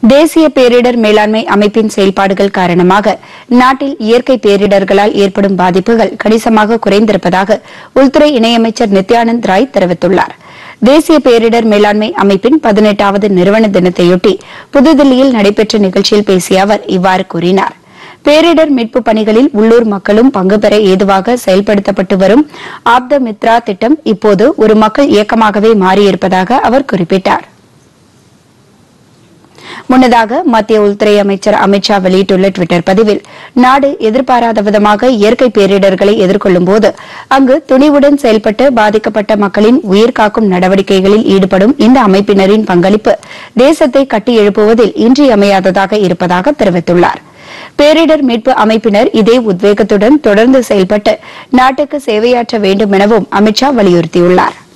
தேசிய பேரிடர் மேலாண்மை அமைப்பின் செயல்பாடுகள் காரணமாக நாட்டில் இயற்கை பேரிடர்களால் ஏற்படும் பாதிப்புகள் கணிசமாக குறைந்திருப்பதாக உள்துறை இணையமைச்சர் நித்யானந்த் ராய் தெரிவித்துள்ளார் தேசிய பேரிடர் மேலாண்மை அமைப்பின் பதினெட்டாவது நிறுவன தினத்தையொட்டி புதுதில்லியில் நடைபெற்ற நிகழ்ச்சியில் பேசிய அவர் இவ்வாறு கூறினார் பேரிடர் மீட்பு பணிகளில் உள்ளூர் மக்களும் பங்கு பெற ஏதுவாக செயல்படுத்தப்பட்டு வரும் ஆப்த மித்ரா திட்டம் இப்போது ஒரு மக்கள் இயக்கமாகவே மாறியிருப்பதாக அவர் குறிப்பிட்டார் முன்னதாக மத்திய உள்துறை அமைச்சர் அமித்ஷா வெளியிட்டுள்ள டுவிட்டர் பதிவில் நாடு எதிர்பாராத விதமாக இயற்கை பேரிடர்களை எதிர்கொள்ளும் போது அங்கு துணிவுடன் செயல்பட்டு பாதிக்கப்பட்ட மக்களின் உயிர் காக்கும் நடவடிக்கைகளில் ஈடுபடும் இந்த அமைப்பினரின் பங்களிப்பு தேசத்தை கட்டி எழுப்புவதில் இன்றியமையாததாக இருப்பதாக தெரிவித்துள்ளார் பேரிடர் மீட்பு அமைப்பினர் இதே உத்வேகத்துடன் தொடர்ந்து செயல்பட்டு நாட்டுக்கு சேவையாற்ற வேண்டும் எனவும் அமித்ஷா வலியுறுத்தியுள்ளாா்